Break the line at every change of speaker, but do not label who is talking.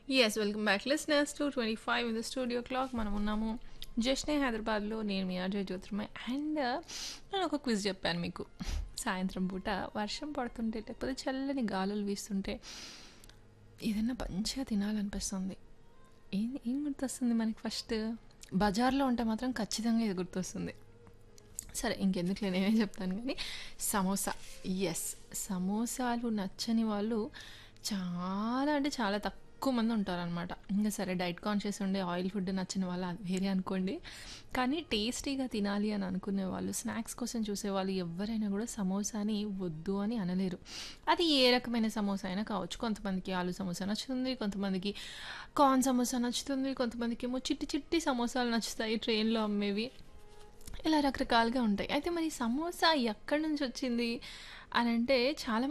yes welcome back listeners to twenty five in the studio clock మనం ఉన్నాము జస్ట్నే హైదరాబాద్లో నేను మీ అజయ్ జ్యోతిర్మయ్ అండ్ నేను ఒక క్విజ్ చెప్పాను మీకు సాయంత్రం పూట వర్షం పడుతుంటే లేకపోతే చల్లని గాలులు వీస్తుంటే ఏదైనా మంచిగా తినాలనిపిస్తుంది ఏం ఏం గుర్తొస్తుంది మనకి ఫస్ట్ బజార్లో ఉంటే మాత్రం ఖచ్చితంగా ఇది గుర్తొస్తుంది సరే ఇంకెందుకు నేనే చెప్తాను కానీ సమోసా ఎస్ సమోసాలు నచ్చని వాళ్ళు చాలా అంటే చాలా తక్కువ మంది ఉంటారనమాట ఇంకా సరే డైట్ కాన్షియస్ ఉండే ఆయిల్ ఫుడ్ నచ్చిన వాళ్ళు అది వేరే అనుకోండి కానీ టేస్టీగా తినాలి అని అనుకునే వాళ్ళు స్నాక్స్ కోసం చూసేవాళ్ళు ఎవరైనా కూడా సమోసాని వద్దు అని అనలేరు అది ఏ రకమైన సమోసా అయినా కావచ్చు కొంతమందికి ఆలు సమోసా నచ్చుతుంది కొంతమందికి కార్న్ సమోసా నచ్చుతుంది కొంతమందికి ఏమో చిట్టి చిట్టి సమోసాలు నచ్చుతాయి ట్రైన్లో అమ్మేవి ఇలా రకరకాలుగా ఉంటాయి అయితే మరి సమోసా ఎక్కడి నుంచి వచ్చింది అని అంటే చాలా